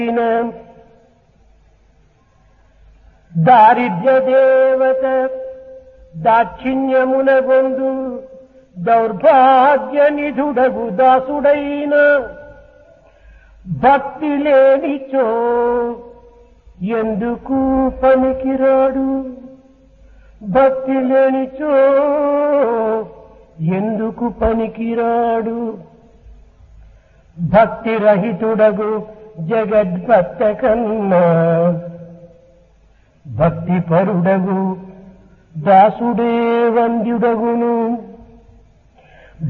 ఈయన దారిద్ర్య దేవత దాక్షిణ్యమున గొందు దౌర్భాగ్య నిధుడగు దాసుడైన భక్తి లేనిచో ఎందుకు పనికిరాడు భక్తి లేనిచో ఎందుకు పనికిరాడు భక్తి రహితుడగు జగద్భక్త కన్నా భక్తి పరుడగు దాసుడే వంద్యుడగును